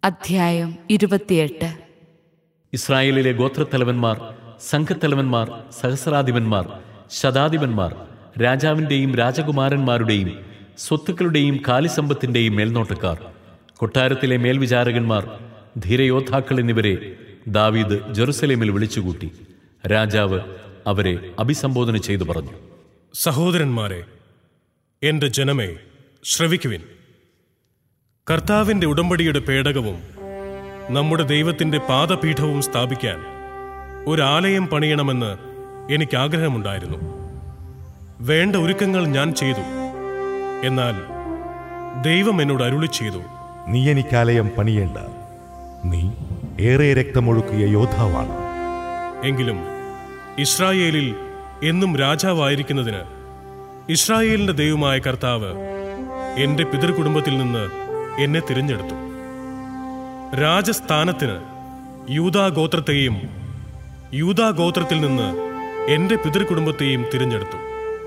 അധ്യായം ഇരുപത്തിയെട്ട് ഇസ്രായേലിലെ ഗോത്രത്തലവന്മാർ സംഘത്തലവന്മാർ സഹസ്രാധിപന്മാർ ശതാധിപന്മാർ രാജാവിൻ്റെയും രാജകുമാരന്മാരുടെയും സ്വത്തുക്കളുടെയും കാലിസമ്പത്തിൻ്റെയും മേൽനോട്ടക്കാർ കൊട്ടാരത്തിലെ മേൽവിചാരകന്മാർ ധീരയോദ്ധാക്കൾ എന്നിവരെ ദാവീദ് ജെറുസലേമിൽ വിളിച്ചുകൂട്ടി രാജാവ് അവരെ അഭിസംബോധന ചെയ്തു പറഞ്ഞു സഹോദരന്മാരെ എന്റെ ജനമേ ശ്രവിക്കുവിൻ കർത്താവിന്റെ ഉടമ്പടിയുടെ പേടകവും നമ്മുടെ ദൈവത്തിന്റെ പാദപീഠവും സ്ഥാപിക്കാൻ ഒരാലയം പണിയണമെന്ന് എനിക്ക് ആഗ്രഹമുണ്ടായിരുന്നു വേണ്ട ഒരുക്കങ്ങൾ ഞാൻ ചെയ്തു എന്നാൽ ദൈവം എന്നോട് അരുളി ചെയ്തു നീ എനിക്കാലയം പണിയേണ്ട നീ ഏറെ രക്തമൊഴുക്കിയ യോദ്ധാവാണ് എങ്കിലും ഇസ്രായേലിൽ എന്നും രാജാവായിരിക്കുന്നതിന് ഇസ്രായേലിന്റെ ദൈവമായ കർത്താവ് എന്റെ പിതൃകുടുംബത്തിൽ നിന്ന് എന്നെ തിരഞ്ഞെടുത്തു രാജസ്ഥാനത്തിന് യൂതാഗോത്രത്തെയും യൂതാഗോത്രത്തിൽ നിന്ന് എന്റെ പിതൃകുടുംബത്തെയും തിരഞ്ഞെടുത്തു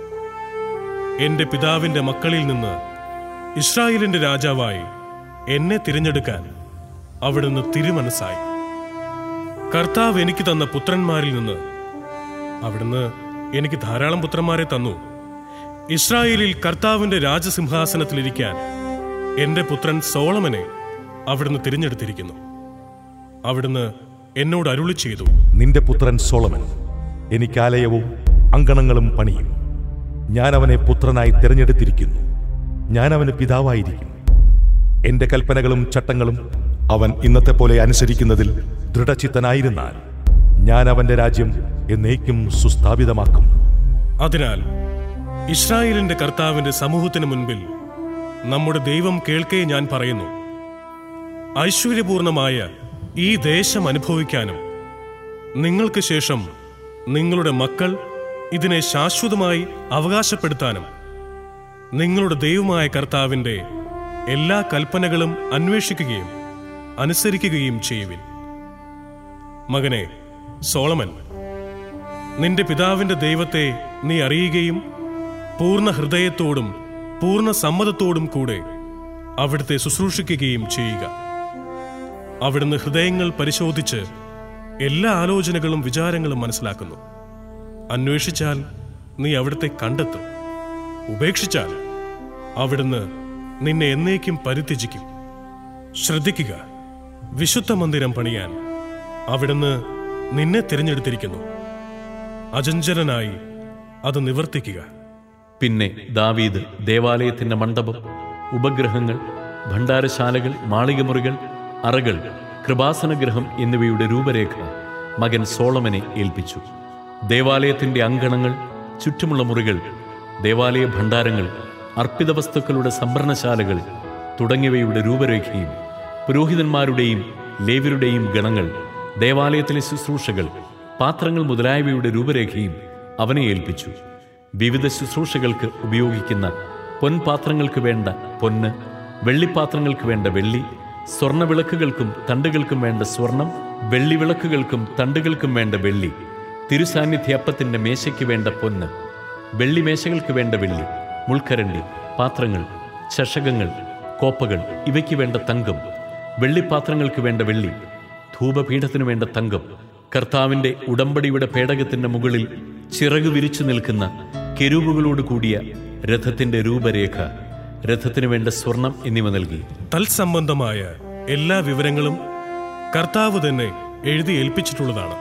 എന്റെ പിതാവിന്റെ മക്കളിൽ നിന്ന് ഇസ്രായേലിന്റെ രാജാവായി എന്നെ തിരഞ്ഞെടുക്കാൻ അവിടുന്ന് തിരുമനസ്സായി കർത്താവ് എനിക്ക് തന്ന പുത്രന്മാരിൽ നിന്ന് അവിടുന്ന് എനിക്ക് ധാരാളം പുത്രന്മാരെ തന്നു ഇസ്രായേലിൽ കർത്താവിന്റെ രാജസിംഹാസനത്തിലിരിക്കാൻ എന്റെ പുത്രൻ സോളമനെ അവിടുന്ന് തിരഞ്ഞെടുത്തിരിക്കുന്നു അവിടുന്ന് എന്നോട് അരുളി ചെയ്തു നിന്റെ പുത്രൻ സോളമൻ എനിക്കാലയവും അങ്കണങ്ങളും പണിയും ഞാൻ അവനെ പുത്രനായി തിരഞ്ഞെടുത്തിരിക്കുന്നു ഞാൻ അവന് പിതാവായിരിക്കും എന്റെ കൽപ്പനകളും ചട്ടങ്ങളും അവൻ ഇന്നത്തെ പോലെ അനുസരിക്കുന്നതിൽ ദൃഢചിത്തനായിരുന്നാൽ ഞാൻ അവന്റെ രാജ്യം എന്നേക്കും സുസ്ഥാപിതമാക്കും അതിനാൽ ഇസ്രായേലിന്റെ കർത്താവിന്റെ സമൂഹത്തിന് മുൻപിൽ നമ്മുടെ ദൈവം കേൾക്കേ ഞാൻ പറയുന്നു ഐശ്വര്യപൂർണമായ ഈ ദേശം അനുഭവിക്കാനും നിങ്ങൾക്ക് ശേഷം നിങ്ങളുടെ മക്കൾ ഇതിനെ ശാശ്വതമായി അവകാശപ്പെടുത്താനും നിങ്ങളുടെ ദൈവമായ കർത്താവിന്റെ എല്ലാ കൽപ്പനകളും അന്വേഷിക്കുകയും അനുസരിക്കുകയും ചെയ്യുവിൻ മകനെ സോളമൻ നിന്റെ പിതാവിന്റെ ദൈവത്തെ നീ അറിയുകയും പൂർണ്ണ ഹൃദയത്തോടും പൂർണ്ണ സമ്മതത്തോടും കൂടെ അവിടുത്തെ ശുശ്രൂഷിക്കുകയും ചെയ്യുക അവിടുന്ന് ഹൃദയങ്ങൾ പരിശോധിച്ച് എല്ലാ ആലോചനകളും വിചാരങ്ങളും മനസ്സിലാക്കുന്നു അന്വേഷിച്ചാൽ നീ അവിടുത്തെ കണ്ടെത്തും ഉപേക്ഷിച്ചാൽ അവിടുന്ന് നിന്നെ എന്നേക്കും പരിത്യജിക്കും ശ്രദ്ധിക്കുക വിശുദ്ധ മന്ദിരം പണിയാൻ അവിടുന്ന് നിന്നെ തിരഞ്ഞെടുത്തിരിക്കുന്നു അചഞ്ചലനായി അത് നിവർത്തിക്കുക പിന്നെ ദാവീദ് ദേവാലയത്തിന്റെ മണ്ഡപം ഉപഗ്രഹങ്ങൾ ഭണ്ഡാരശാലകൾ മാളികമുറികൾ അറകൾ കൃപാസനഗ്രഹം എന്നിവയുടെ രൂപരേഖ മകൻ സോളമനെ ഏൽപ്പിച്ചു ദേവാലയത്തിന്റെ അങ്കണങ്ങൾ ചുറ്റുമുള്ള മുറികൾ ദേവാലയ ഭണ്ഡാരങ്ങൾ അർപ്പിത വസ്തുക്കളുടെ സംഭരണശാലകൾ തുടങ്ങിയവയുടെ രൂപരേഖയും പുരോഹിതന്മാരുടെയും ലേവ്യരുടെയും ഗണങ്ങൾ ദേവാലയത്തിലെ ശുശ്രൂഷകൾ പാത്രങ്ങൾ മുതലായവയുടെ രൂപരേഖയും അവനെ ഏൽപ്പിച്ചു വിവിധ ശുശ്രൂഷകൾക്ക് ഉപയോഗിക്കുന്ന പൊൻപാത്രങ്ങൾക്ക് വേണ്ട പൊന്ന് വെള്ളിപ്പാത്രങ്ങൾക്ക് വേണ്ട വെള്ളി സ്വർണ്ണവിളക്കുകൾക്കും തണ്ടുകൾക്കും വേണ്ട സ്വർണം വെള്ളിവിളക്കുകൾക്കും തണ്ടുകൾക്കും വേണ്ട വെള്ളി തിരുസാന്നിധ്യപ്പത്തിന്റെ മേശയ്ക്ക് വേണ്ട പൊന്ന് വെള്ളിമേശകൾക്ക് വേണ്ട വെള്ളി മുൾക്കരണ്ടി പാത്രങ്ങൾ ചഷകങ്ങൾ കോപ്പകൾ ഇവയ്ക്ക് വേണ്ട തങ്കം വെള്ളിപ്പാത്രങ്ങൾക്ക് വേണ്ട വെള്ളി ധൂപപീഠത്തിനു വേണ്ട തങ്കം കർത്താവിന്റെ ഉടമ്പടിയുടെ പേടകത്തിന്റെ മുകളിൽ ചിറകു വിരിച്ചു നിൽക്കുന്ന കെരൂബുകളോട് കൂടിയ രഥത്തിന്റെ രൂപരേഖ രഥത്തിനു വേണ്ട സ്വർണം എന്നിവ നൽകി തൽസംബന്ധമായ എല്ലാ വിവരങ്ങളും കർത്താവ് തന്നെ എഴുതി ഏൽപ്പിച്ചിട്ടുള്ളതാണ്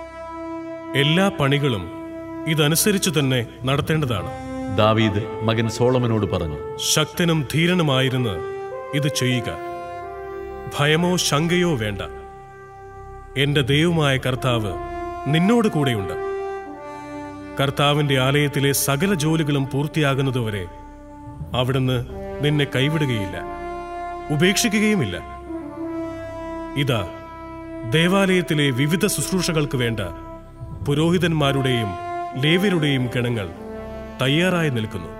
എല്ലാ പണികളും ഇതനുസരിച്ച് തന്നെ നടത്തേണ്ടതാണ് ദാവീദ് മകൻ സോളമനോട് പറഞ്ഞു ശക്തനും ധീരനുമായിരുന്ന് ഇത് ചെയ്യുക ഭയമോ ശങ്കയോ വേണ്ട എന്റെ ദൈവമായ കർത്താവ് നിന്നോട് കൂടെയുണ്ട് കർത്താവിന്റെ ആലയത്തിലെ സകല ജോലികളും പൂർത്തിയാകുന്നതുവരെ അവിടുന്ന് നിന്നെ കൈവിടുകയില്ല ഉപേക്ഷിക്കുകയുമില്ല ഇതാ ദേവാലയത്തിലെ വിവിധ ശുശ്രൂഷകൾക്ക് വേണ്ട പുരോഹിതന്മാരുടെയും ലേവ്യരുടെയും ഗണങ്ങൾ തയ്യാറായി നിൽക്കുന്നു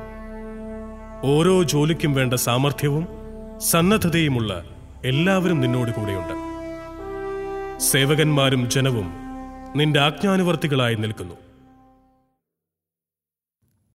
ഓരോ ജോലിക്കും വേണ്ട സാമർഥ്യവും സന്നദ്ധതയുമുള്ള എല്ലാവരും നിന്നോട് കൂടെയുണ്ട് സേവകന്മാരും ജനവും നിന്റെ ആജ്ഞാനുവർത്തികളായി നിൽക്കുന്നു